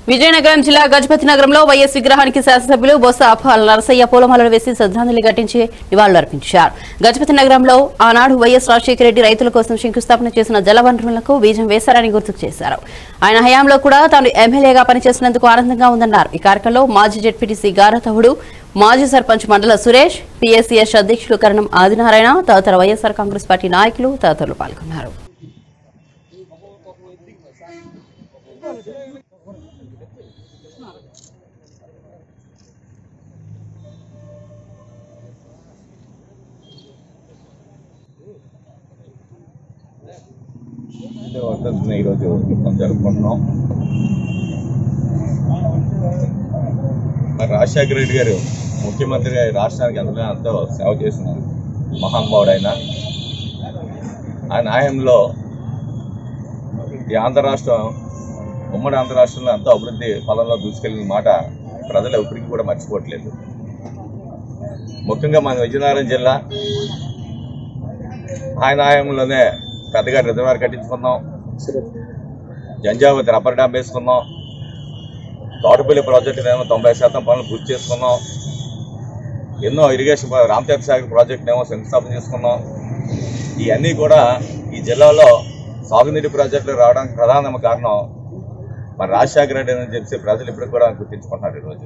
విజయనగరం జిల్లా గజపతి నగరంలో వైఎస్ విగ్రహానికి శాసనసభ్యులు బొత్స అప్పాల్ నరసయ్య పూలమాలలు వేసి శ్రద్ధాంజలి ఘటించి నివాళులర్పించారు గజపతి నగరంలో ఆనాడు వైఎస్ రాజశేఖర రెడ్డి రైతుల కోసం శంకుస్థాపన చేసిన జలవనరులకు బీజం వేశారని గుర్తు చేశారు ఆయన హయాంలో కూడా తాను ఎమ్మెల్యేగా పనిచేసినందుకు ఆనందంగా ఉందన్నారు ఈ కార్యక్రమంలో మాజీ జెడ్పీటీసీ గారతవుడు మాజీ సర్పంచ్ మండల సురేష్ పీఎస్సీఎస్ అధ్యక్షులు కరణం ఆదినారాయణ తదితర వైఎస్ఆర్ కాంగ్రెస్ పార్టీ నాయకులు తదితరులు పాల్గొన్నారు ఇది వర్ధంతిని ఈరోజు మనం జరుపుకుంటున్నాం మరి రాజశేఖర రెడ్డి గారు ముఖ్యమంత్రిగా ఈ రాష్ట్రానికి ఎంతో ఎంతో సేవ చేసిన మహానుభావుడు ఆయన ఆయన న్యాయంలో ఈ ఆంధ్ర రాష్ట్రం ఉమ్మడి ఆంధ్ర రాష్ట్రంలో ఎంతో అభివృద్ధి ఫలంలో దూసుకెళ్లిన మాట ప్రజలు ఎప్పటికీ కూడా మర్చిపోవట్లేదు ముఖ్యంగా మన విజయనగరం జిల్లా ఆయన హయాంలోనే పెద్దగా రిజర్వాయర్ కట్టించుకున్నాం జంజావతి రబ్బర్ డ్యామ్ వేసుకున్నాం తోటపల్లి ప్రాజెక్టు ఏమో తొంభై శాతం పనులు పూర్తి చేసుకున్నాం ఎన్నో ఇరిగేషన్ ప్రా- రామతీర్థ సాగర్ ప్రాజెక్ట్ ఏమో శంకుస్థాపన చేసుకున్నాం ఇవన్నీ కూడా ఈ జిల్లాలో సాగునీటి ప్రాజెక్టులు రావడానికి ప్రధాన కారణం మరి రాజశేఖర రెడ్డి అని చెప్పి ప్రజలు ఇప్పటికి కూడా గుర్తించుకుంటున్నారు ఈరోజు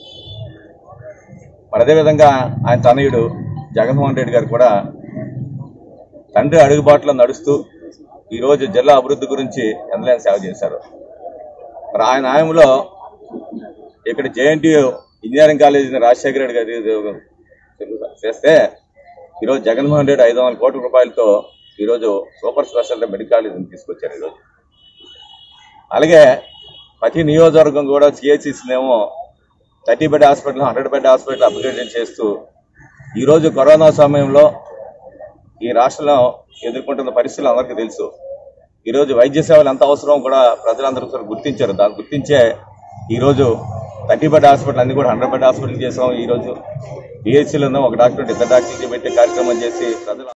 మరి అదేవిధంగా ఆయన తనయుడు జగన్మోహన్ రెడ్డి గారు కూడా తండ్రి అడుగుబాటులో నడుస్తూ ఈరోజు జిల్లా అభివృద్ధి గురించి ఎంతలేని సేవ చేశారు మరి ఆయన న్యాయంలో ఇక్కడ జేఎన్టీయు ఇంజనీరింగ్ కాలేజీని రాజశేఖర రెడ్డి గారు చేస్తే ఈరోజు జగన్మోహన్ రెడ్డి ఐదు వందల కోట్ల రూపాయలతో ఈరోజు సూపర్ స్పెషాలిటీ మెడికల్ కాలేజీని తీసుకొచ్చారు ఈరోజు అలాగే ప్రతి నియోజకవర్గం కూడా సిహెచ్సినేమో thirty bed hospital hundred bed hospital upgrade చేస్తూ ఈరోజు కరోనా సమయంలో ఈ రాష్ట్రంలో ఎదుర్కొంటున్న పరిస్థితులు అందరికీ తెలుసు ఈరోజు వైద్య సేవలు ఎంత అవసరం కూడా ప్రజలందరూ కూడా గుర్తించారు దాన్ని గుర్తించే ఈరోజు థర్టీ బెడ్ హాస్పిటల్ అన్ని కూడా హండ్రెడ్ బెడ్ హాస్పిటల్ చేసాం ఈరోజు పిహెచ్సిలో ఒక డాక్టర్ ఇద్దరు డాక్టర్కి పెట్టే కార్యక్రమం చేసి ప్రజలు